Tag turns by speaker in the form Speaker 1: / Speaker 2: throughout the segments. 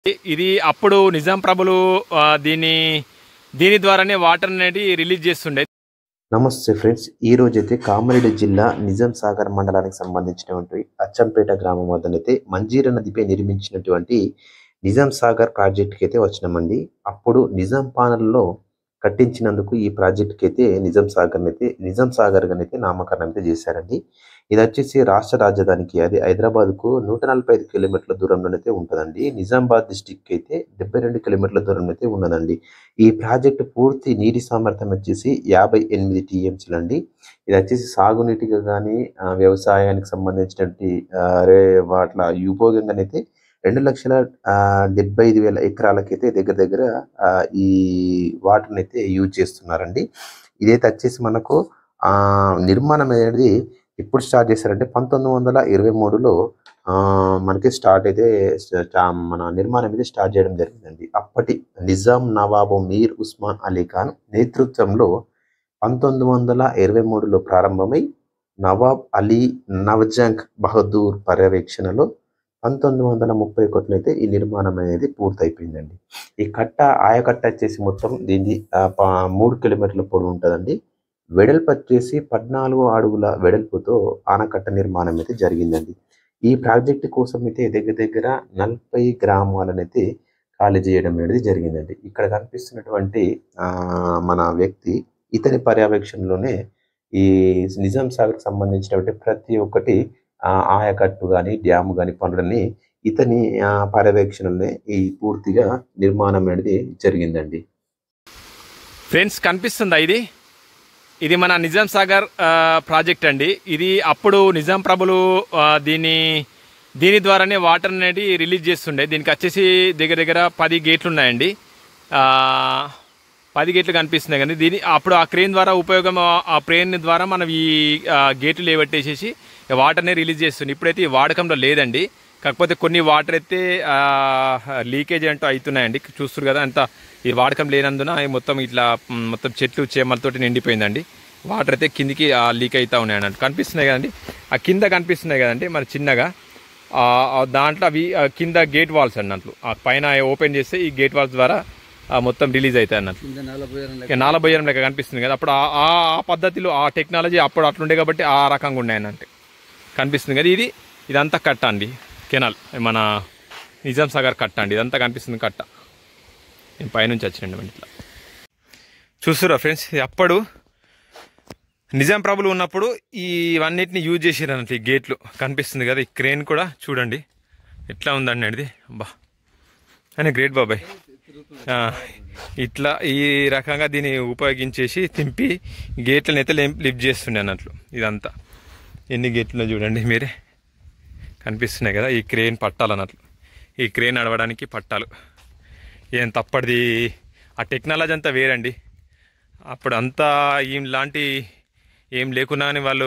Speaker 1: ఇది అప్పుడు నిజాం ప్రభులు ఆ, దీని దీని ద్వారానే వాటర్ అనేది రిలీజ్ చేస్తుండే
Speaker 2: నమస్తే ఫ్రెండ్స్ ఈ రోజైతే కామారెడ్డి జిల్లా నిజాం సాగర్ మండలానికి సంబంధించినటువంటి అచ్చంపేట గ్రామం వద్దనైతే మంజీర నదిపై నిర్మించినటువంటి నిజాం సాగర్ ప్రాజెక్ట్కి అయితే వచ్చినామండి అప్పుడు నిజాం పాలనలో కట్టించినందుకు ఈ ప్రాజెక్ట్కి అయితే నిజాం సాగర్ అయితే నిజాం సాగర్ అయితే నామకరణం అయితే చేశారండి ఇది వచ్చేసి రాష్ట్ర రాజధానికి అది హైదరాబాద్కు నూట నలభై ఐదు కిలోమీటర్ల దూరంలోనైతే ఉంటుందండి నిజామాబాద్ డిస్టిక్ అయితే డెబ్బై రెండు కిలోమీటర్ల దూరంలో అయితే ఉన్నదండి ఈ ప్రాజెక్టు పూర్తి నీటి సామర్థ్యం వచ్చేసి యాభై ఎనిమిది టీఎంసీలు అండి ఇది వచ్చేసి సాగునీటిగా కానీ వ్యవసాయానికి సంబంధించినటువంటి ఆ, రే వాట్ల ఉపయోగంగానైతే రెండు లక్షల ఆ, డెబ్బై ఐదు వేల ఎకరాలకైతే దగ్గర దగ్గర ఆ, ఈ వాటర్ని అయితే యూజ్ చేస్తున్నారండి ఇదైతే వచ్చేసి మనకు ఆ నిర్మాణం అనేది ఎప్పుడు స్టార్ట్ చేశారంటే పంతొమ్మిది వందల ఇరవై మూడులో ఆ, మనకి స్టార్ట్ అయితే స్టా- మన నిర్మాణం అయితే స్టార్ట్ చేయడం జరిగిందండి అప్పటి నిజాం నవాబు మీర్ ఉస్మాన్ అలీ ఖాన్ నేతృత్వంలో పంతొమ్మిది వందల ఇరవై మూడులో ప్రారంభమై నవాబ్ అలీ నవజంగ్ బహదూర్ పర్యవేక్షణలో పంతొమ్మిది వందల ముప్పై ఒకటిలో అయితే ఈ నిర్మాణం అనేది పూర్తయిపోయిందండి ఈ కట్ట ఆయకట్ట వచ్చేసి మొత్తం దీన్ని ఆ, ప- మూడు కిలోమీటర్ల పొడవు ఉంటుందండి వెడల్పు వచ్చేసి పద్నాలుగు అడుగుల వెడల్పుతో ఆనకట్ట నిర్మాణం అయితే జరిగిందండి ఈ ప్రాజెక్టు కోసం అయితే దగ్గర దగ్గర నలభై గ్రామాలనైతే ఖాళీ చేయడం అనేది జరిగిందండి ఇక్కడ కనిపిస్తున్నటువంటి ఆ, మన వ్యక్తి ఇతని పర్యవేక్షణలోనే ఈ నిజాం సాగర్కి సంబంధించినటువంటి ప్రతి ఒక్కటి ఆ, ఆయకట్టు కానీ డ్యాము కానీ పనులన్నీ ఇతని ఆ, పర్యవేక్షణలోనే ఈ పూర్తిగా నిర్మాణం అనేది జరిగిందండి
Speaker 1: ఫ్రెండ్స్ కనిపిస్తుందా ఇది ఇది మన నిజాం సాగర్ ఆ, ప్రాజెక్ట్ అండి ఇది అప్పుడు నిజాం ప్రభులు ఆ, దీని దీని ద్వారానే వాటర్ అనేది రిలీజ్ చేస్తుండే దీనికి వచ్చేసి దగ్గర దగ్గర పది గేట్లు ఉన్నాయండి ఆ, పది గేట్లు కనిపిస్తున్నాయి కానీ దీని అప్పుడు ఆ క్రేన్ ద్వారా ఉపయోగం ఆ- ఆ క్రేన్ ద్వారా మనం ఈ ఆ, గేట్లు లేవట్టేసేసి వాటర్ని రిలీజ్ చేస్తుంది ఇప్పుడైతే ఈ వాడకంలో లేదండి కాకపోతే కొన్ని వాటర్ అయితే లీకేజ్ అంటూ అవుతున్నాయండి చూస్తారు కదా అంత ఈ వాడకం లేనందున ఈ మొత్తం ఇట్లా మ్, మొత్తం చెట్లు చేమలతోటి నిండిపోయిందండి వాటర్ అయితే కిందికి లీక్ అవుతా ఉన్నాయి అన్నట్టు కనిపిస్తున్నాయి కదండి ఆ కింద కనిపిస్తున్నాయి కదండి మరి చిన్నగా ఆ, ఆ దాంట్లో అవి ఆ, కింద గేట్ వాల్స్ అన్నట్లు ఆ పైన ఓపెన్ చేస్తే ఈ గేట్ వాల్స్ ద్వారా ఆ, మొత్తం రిలీజ్ అవుతాయి అన్నట్లు ఇక నాలబోయరం లెక్క కనిపిస్తుంది కదా అప్పుడు ఆ- ఆ ఆ పద్ధతిలో ఆ టెక్నాలజీ అప్పుడు అట్లుండే కాబట్టి ఆ రకంగా ఉన్నాయన్నట్టు కనిపిస్తుంది కదా ఇది ఇదంతా కట్ట అండి కెనాల్ మన నిజాం సాగర్ కట్ట అండి ఇదంతా కనిపిస్తుంది కట్ట నేను పైనుంచి వచ్చినండి ఇట్లా చూస్తురా ఫ్రెండ్స్ ఇది అప్పుడు నిజాం ప్రభులు ఉన్నప్పుడు ఈ ఇవన్నిటిని యూజ్ చేసారు అన్నట్టు ఈ గేట్లు కనిపిస్తుంది కదా ఈ క్రేన్ కూడా చూడండి ఎట్లా ఉందండి అది అబ్బా అని గ్రేట్ బాబాయ్ ఆ, ఇట్లా ఈ రకంగా దీన్ని ఉపయోగించేసి తింపి గేట్లను అయితే లిఫ్ట్ చేస్తుండే అన్నట్లు ఇదంతా ఎన్ని గేట్లు చూడండి మీరే కనిపిస్తున్నాయి కదా ఈ క్రేన్ పట్టాలు అన్నట్లు ఈ క్రేన్ నడవడానికి పట్టాలు ఏం తప్పటిది ఆ టెక్నాలజీ అంతా వేరండి అప్పుడు అంతా ఏం లాంటి ఏం లేకున్నా కానీ వాళ్ళు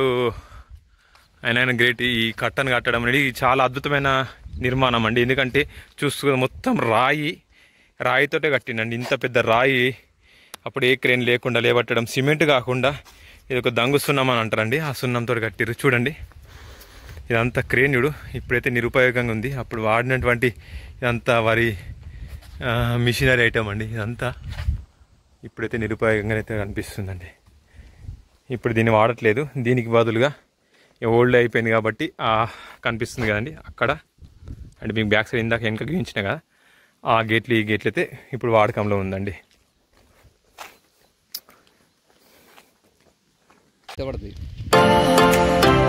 Speaker 1: ఆయన గ్రేట్ ఈ కట్టను కట్టడం అనేది చాలా అద్భుతమైన నిర్మాణం అండి ఎందుకంటే చూస్తూ మొత్తం రాయి రాయితోటే కట్టిండండి ఇంత పెద్ద రాయి అప్పుడు ఏ క్రేన్ లేకుండా లేబట్టడం సిమెంట్ కాకుండా ఇది ఒక దంగు సున్నం అని అంటారండి ఆ సున్నంతో కట్టిర్రు చూడండి ఇదంతా క్రేన్యుడు ఇప్పుడైతే నిరుపయోగంగా ఉంది అప్పుడు వాడినటువంటి ఇదంతా వరి ఆ, మిషనరీ ఐటమ్ అండి ఇదంతా ఇప్పుడైతే నిరుపయోగంగా అయితే కనిపిస్తుందండి ఇప్పుడు దీన్ని వాడట్లేదు దీనికి బదులుగా ఓల్డ్ అయిపోయింది కాబట్టి ఆ కనిపిస్తుంది కదండి అక్కడ అంటే మీకు బ్యాక్ సైడ్ ఇందాక వెనక గీయించిన కదా ఆ గేట్లు ఈ గేట్లు అయితే ఇప్పుడు వాడకంలో ఉందండి
Speaker 3: పడుతుంది